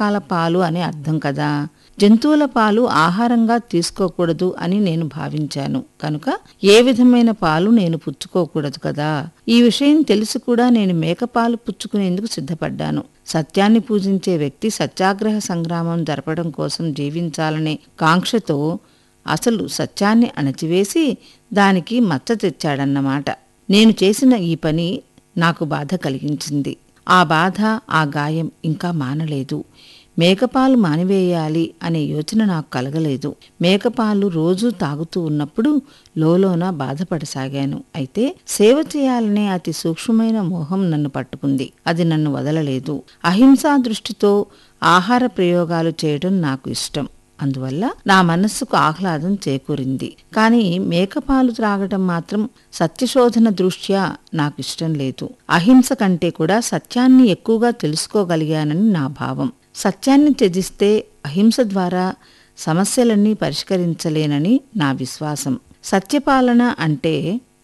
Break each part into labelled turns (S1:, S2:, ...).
S1: రకాల పాలు అని అర్థం కదా జంతువుల పాలు ఆహారంగా తీసుకోకూడదు అని నేను భావించాను కనుక ఏ విధమైన పాలు నేను పుచ్చుకోకూడదు కదా ఈ విషయం తెలిసి కూడా నేను మేకపాలు పుచ్చుకునేందుకు సిద్ధపడ్డాను సత్యాన్ని పూజించే వ్యక్తి సత్యాగ్రహ సంగ్రామం జరపడం కోసం జీవించాలనే కాంక్షతో అసలు సత్యాన్ని అణచివేసి దానికి మచ్చ తెచ్చాడన్నమాట నేను చేసిన ఈ పని నాకు బాధ కలిగించింది ఆ బాధ ఆ గాయం ఇంకా మానలేదు మేకపాలు మానివేయాలి అనే యోచన నాకు కలగలేదు మేకపాలు రోజూ తాగుతూ ఉన్నప్పుడు లోలోన బాధపడసాగాను అయితే సేవ చేయాలనే అతి సూక్ష్మమైన మోహం నన్ను పట్టుకుంది అది నన్ను వదలలేదు అహింసా దృష్టితో ఆహార ప్రయోగాలు చేయడం నాకు ఇష్టం అందువల్ల నా మనస్సుకు ఆహ్లాదం చేకూరింది కానీ మేకపాలు త్రాగటం మాత్రం సత్యశోధన దృష్ట్యా నాకు ఇష్టం లేదు అహింస కంటే కూడా సత్యాన్ని ఎక్కువగా తెలుసుకోగలిగానని నా భావం సత్యాన్ని త్యజిస్తే అహింస ద్వారా సమస్యలన్నీ పరిష్కరించలేనని నా విశ్వాసం సత్యపాలన అంటే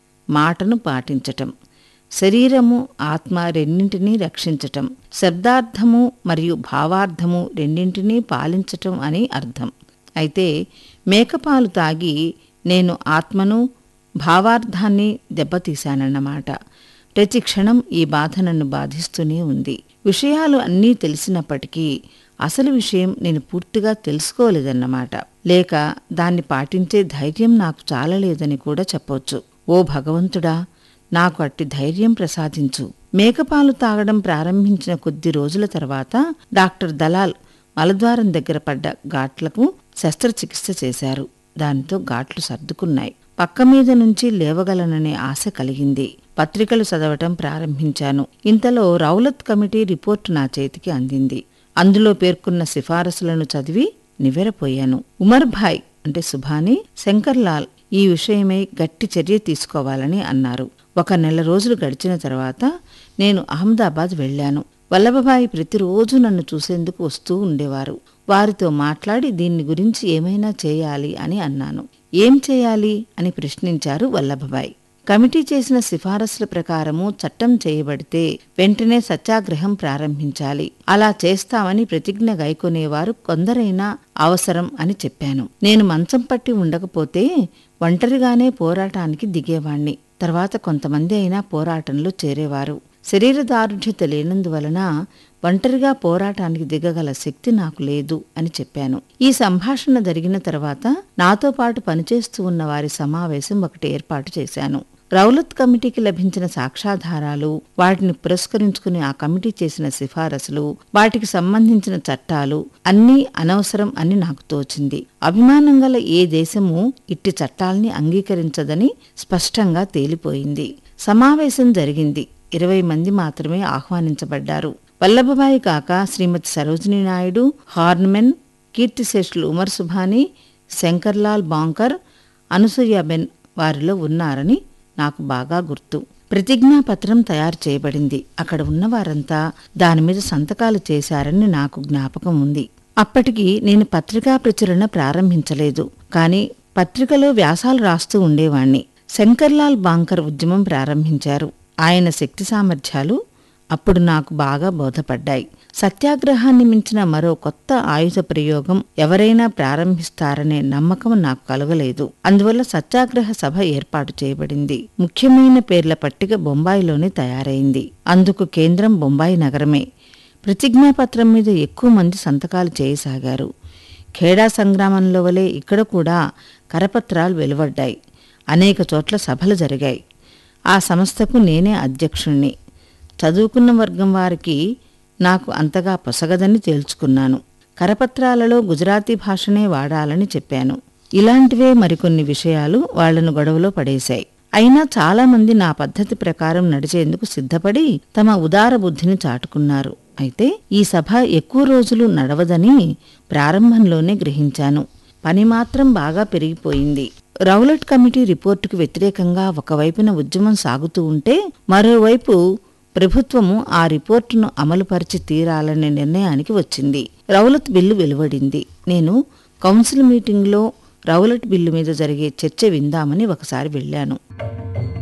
S1: మాటను పాటించటం శరీరము ఆత్మ రెండింటినీ రక్షించటం శబ్దార్థము మరియు భావార్థము రెండింటినీ పాలించటం అని అర్థం అయితే మేకపాలు తాగి నేను ఆత్మను భావార్థాన్ని దెబ్బతీశానన్నమాట ప్రతి క్షణం ఈ బాధ నన్ను బాధిస్తూనే ఉంది విషయాలు అన్నీ తెలిసినప్పటికీ అసలు విషయం నేను పూర్తిగా తెలుసుకోలేదన్నమాట లేక దాన్ని పాటించే ధైర్యం నాకు చాలలేదని కూడా చెప్పొచ్చు ఓ భగవంతుడా నాకు అట్టి ధైర్యం ప్రసాదించు మేకపాలు తాగడం ప్రారంభించిన కొద్ది రోజుల తర్వాత డాక్టర్ దలాల్ మలద్వారం దగ్గర పడ్డ ఘాట్లకు శస్త్రచికిత్స చేశారు దానితో ఘాట్లు సర్దుకున్నాయి పక్క మీద నుంచి లేవగలననే ఆశ కలిగింది పత్రికలు చదవటం ప్రారంభించాను ఇంతలో రౌలత్ కమిటీ రిపోర్టు నా చేతికి అందింది అందులో పేర్కొన్న సిఫారసులను చదివి నివ్వెరపోయాను ఉమర్ భాయ్ అంటే సుభాని శంకర్లాల్ ఈ విషయమై గట్టి చర్య తీసుకోవాలని అన్నారు ఒక నెల రోజులు గడిచిన తర్వాత నేను అహ్మదాబాద్ వెళ్ళాను వల్లభభాయి ప్రతిరోజు నన్ను చూసేందుకు వస్తూ ఉండేవారు వారితో మాట్లాడి దీన్ని గురించి ఏమైనా చేయాలి అని అన్నాను ఏం చేయాలి అని ప్రశ్నించారు వల్లభభాయ్ కమిటీ చేసిన సిఫారసుల ప్రకారము చట్టం చేయబడితే వెంటనే సత్యాగ్రహం ప్రారంభించాలి అలా చేస్తామని ప్రతిజ్ఞ గైకొనేవారు కొందరైనా అవసరం అని చెప్పాను నేను మంచం పట్టి ఉండకపోతే ఒంటరిగానే పోరాటానికి దిగేవాణ్ణి తర్వాత కొంతమంది అయినా పోరాటంలో చేరేవారు శరీర దారుఢ్యత లేనందువలన ఒంటరిగా పోరాటానికి దిగగల శక్తి నాకు లేదు అని చెప్పాను ఈ సంభాషణ జరిగిన తర్వాత నాతో పాటు పనిచేస్తూ ఉన్న వారి సమావేశం ఒకటి ఏర్పాటు చేశాను రౌలత్ కమిటీకి లభించిన సాక్ష్యాధారాలు వాటిని పురస్కరించుకుని ఆ కమిటీ చేసిన సిఫారసులు వాటికి సంబంధించిన చట్టాలు అన్నీ అనవసరం అని నాకు తోచింది అభిమానం గల ఏ దేశము ఇట్టి చట్టాల్ని అంగీకరించదని స్పష్టంగా తేలిపోయింది సమావేశం జరిగింది ఇరవై మంది మాత్రమే ఆహ్వానించబడ్డారు వల్లభబాయి కాక శ్రీమతి సరోజినీ నాయుడు హార్న్మెన్ కీర్తిశేషులు ఉమర్ సుభాని శంకర్లాల్ బాంకర్ అనసూయబెన్ వారిలో ఉన్నారని నాకు బాగా గుర్తు ప్రతిజ్ఞాపత్రం తయారు చేయబడింది అక్కడ ఉన్నవారంతా దాని మీద సంతకాలు చేశారని నాకు జ్ఞాపకం ఉంది అప్పటికి నేను పత్రికా ప్రచురణ ప్రారంభించలేదు కానీ పత్రికలో వ్యాసాలు రాస్తూ ఉండేవాణ్ణి శంకర్లాల్ బాంకర్ ఉద్యమం ప్రారంభించారు ఆయన శక్తి సామర్థ్యాలు అప్పుడు నాకు బాగా బోధపడ్డాయి సత్యాగ్రహాన్ని మించిన మరో కొత్త ఆయుధ ప్రయోగం ఎవరైనా ప్రారంభిస్తారనే నమ్మకం నాకు కలగలేదు అందువల్ల సత్యాగ్రహ సభ ఏర్పాటు చేయబడింది ముఖ్యమైన పేర్ల పట్టిక బొంబాయిలోనే తయారైంది అందుకు కేంద్రం బొంబాయి నగరమే ప్రతిజ్ఞాపత్రం మీద ఎక్కువ మంది సంతకాలు చేయసాగారు ఖేడా సంగ్రామంలో వలె ఇక్కడ కూడా కరపత్రాలు వెలువడ్డాయి అనేక చోట్ల సభలు జరిగాయి ఆ సంస్థకు నేనే అధ్యక్షుణ్ణి చదువుకున్న వర్గం వారికి నాకు అంతగా పొసగదని తేల్చుకున్నాను కరపత్రాలలో గుజరాతీ భాషనే వాడాలని చెప్పాను ఇలాంటివే మరికొన్ని విషయాలు వాళ్లను గొడవలో పడేశాయి అయినా చాలామంది నా పద్ధతి ప్రకారం నడిచేందుకు సిద్ధపడి తమ ఉదార బుద్ధిని చాటుకున్నారు అయితే ఈ సభ ఎక్కువ రోజులు నడవదని ప్రారంభంలోనే గ్రహించాను పని మాత్రం బాగా పెరిగిపోయింది రౌలట్ కమిటీ రిపోర్టుకు వ్యతిరేకంగా ఒకవైపున ఉద్యమం సాగుతూ ఉంటే మరోవైపు ప్రభుత్వము ఆ రిపోర్టును అమలుపరిచి తీరాలనే నిర్ణయానికి వచ్చింది రౌలత్ బిల్లు వెలువడింది నేను కౌన్సిల్ మీటింగ్లో రౌలట్ బిల్లు మీద జరిగే చర్చ విందామని ఒకసారి వెళ్ళాను